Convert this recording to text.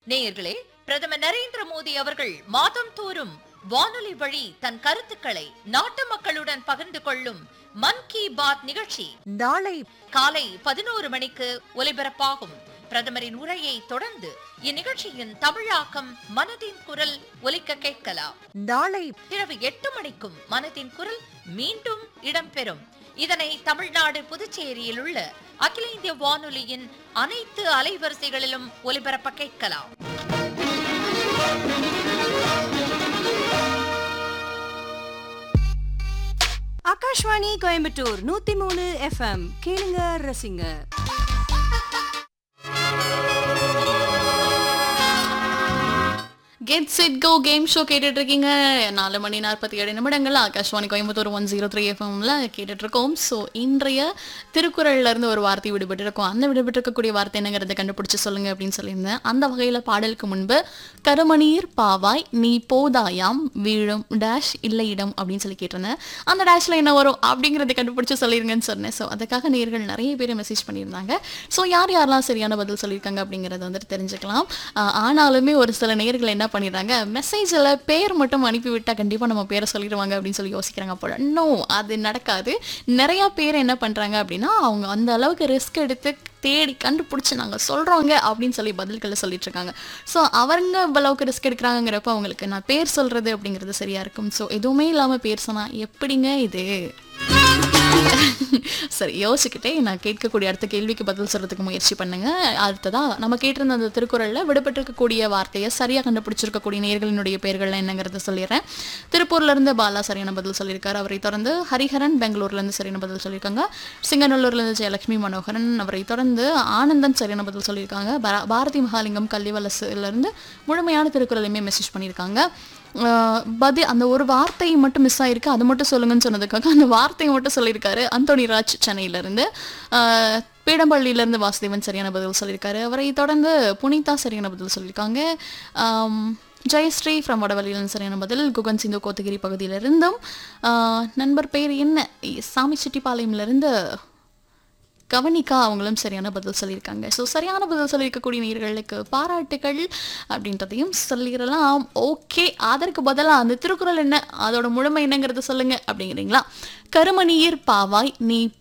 நேயர்களே பிரதமர் நரேந்திர மோடி அவர்கள் மாதம் தோறும் வானொலி வழி தன் கருத்துக்களை நாட்டு மக்களுடன் பகிர்ந்து கொள்ளும் மன் கி பாத் நிகழ்ச்சி நாளை காலை பதினோரு மணிக்கு ஒலிபரப்பாகும் பிரதமரின் உரையை தொடர்ந்து இந்நிகழ்ச்சியின் தமிழாக்கம் மனதின் குரல் ஒலிக்க கேட்கலாம் நாளை இரவு எட்டு மணிக்கும் மனதின் குரல் மீண்டும் இடம்பெறும் இதனை தமிழ்நாடு புதுச்சேரியில் உள்ள அகில இந்திய வானொலியின் அனைத்து அலைவரிசைகளிலும் ஒலிபரப்ப கேட்கலாம் ஆகாஷ்வாணி கோயம்புத்தூர் நூத்தி மூணு எஃப்எம் கேளுங்க ரசிங்க get set go game show கேட்டுட்டு இருக்கீங்க நாலு மணி நாற்பத்தி ஏழு நிமிடங்கள் Akashvani Coimbatore one zero three எஃப்எம்ல கேட்டுட்டு இருக்கோம் ஸோ இன்றைய திருக்குறள்ல இருந்து ஒரு வார்த்தை விடுபட்டு இருக்கோம் அந்த விடுபட்டு இருக்கக்கூடிய வார்த்தை என்னங்கிறத கண்டுபிடிச்சு சொல்லுங்க அப்படின்னு சொல்லியிருந்தேன் அந்த வகையில பாடலுக்கு முன்பு கருமணீர் பாவாய் நீ போதாயாம் வீழும் டேஷ் இல்லை இடம் அப்படின்னு சொல்லி கேட்டிருந்தேன் அந்த டேஷ்ல என்ன வரும் அப்படிங்கறத கண்டுபிடிச்சு சொல்லிருங்கன்னு சொன்னேன் ஸோ அதுக்காக நேர்கள் நிறைய பேர் மெசேஜ் பண்ணியிருந்தாங்க ஸோ யார் யாரெல்லாம் சரியான பதில் சொல்லியிருக்காங்க அப்படிங்கறத வந்துட்டு தெரிஞ்சுக்கலாம் ஆஹ் ஆனாலுமே ஒரு சில நேர்கள் என்ன பண்ணிடுறாங்க மெசேஜில் பேர் மட்டும் அனுப்பிவிட்டா கண்டிப்பாக நம்ம பேரை சொல்லிடுவாங்க அப்படின்னு சொல்லி யோசிக்கிறாங்க போல நோ அது நடக்காது நிறையா பேர் என்ன பண்ணுறாங்க அப்படின்னா அவங்க அந்த அளவுக்கு ரிஸ்க் எடுத்து தேடி கண்டுபிடிச்சி நாங்கள் சொல்கிறோங்க அப்படின்னு சொல்லி பதில்களை சொல்லிட்டு இருக்காங்க ஸோ அவங்க அளவுக்கு ரிஸ்க் எடுக்கிறாங்கிறப்ப அவங்களுக்கு நான் பேர் சொல்கிறது அப்படிங்கிறது சரியா இருக்கும் ஸோ எதுவுமே இல்லாமல் பேர் சொன்னால் எப்படிங்க இது சரி யோசிச்சுக்கிட்டே நான் கேட்கக்கூடிய அடுத்த கேள்விக்கு பதில் சொல்றதுக்கு முயற்சி பண்ணுங்க அடுத்ததா நம்ம கேட்டிருந்த அந்த திருக்குறள்ல விடுபட்டிருக்கக்கூடிய வார்த்தையை சரியா கண்டுபிடிச்சிருக்கக்கூடிய நேர்களினுடைய பெயர்கள் என்னங்கிறத சொல்லிடுறேன் திருப்பூர்ல இருந்து பாலா சரியான பதில் சொல்லியிருக்காரு அவரை தொடர்ந்து ஹரிஹரன் பெங்களூர்ல இருந்து சரியான பதில் சொல்லியிருக்காங்க சிங்கநல்லூர்ல இருந்து ஜெயலட்சுமி மனோகரன் அவரை தொடர்ந்து ஆனந்தன் சரியான பதில் சொல்லியிருக்காங்க பா- பாரதி மகாலிங்கம் கல்விவலசுல இருந்து முழுமையான திருக்குறளையுமே மெசேஜ் பண்ணியிருக்காங்க ஆஹ் பதில் அந்த ஒரு வார்த்தை மட்டும் மிஸ் ஆயிருக்கு அது மட்டும் சொல்லுங்கன்னு சொன்னதுக்காக அந்த வார்த்தையை மட்டும் சொல்லியிருக்காரு அந்தோனி ராஜ் சென்னையிலேருந்து பீடம்பள்ளியிலேருந்து வாசுதேவன் சரியான பதில் சொல்லியிருக்காரு அவரை தொடர்ந்து புனிதா சரியான பதில் சொல்லியிருக்காங்க ஆம், ஜெயஸ்ரீ ஃப்ரம் வடவழியிலிருந்து சரியான பதில் குகன் சிந்து கோத்தகிரி பகுதியிலிருந்தும் ஆஹ் நண்பர் பேர் என்ன சாமி செட்டிப்பாளையம்லேருந்து கவனிக்கா அவங்களும் சரியான பதில் சொல்லியிருக்காங்க ஸோ சரியான பதில் சொல்லியிருக்கக்கூடிய நேர்களுக்கு பாராட்டுகள் அப்படின்றதையும் சொல்லிடலாம் ஓகே அதற்கு பதிலாக அந்த திருக்குறள் என்ன அதோட முழுமை என்னங்கிறத சொல்லுங்க அப்படிங்கிறீங்களா கருமணியர் பாவாய் நீ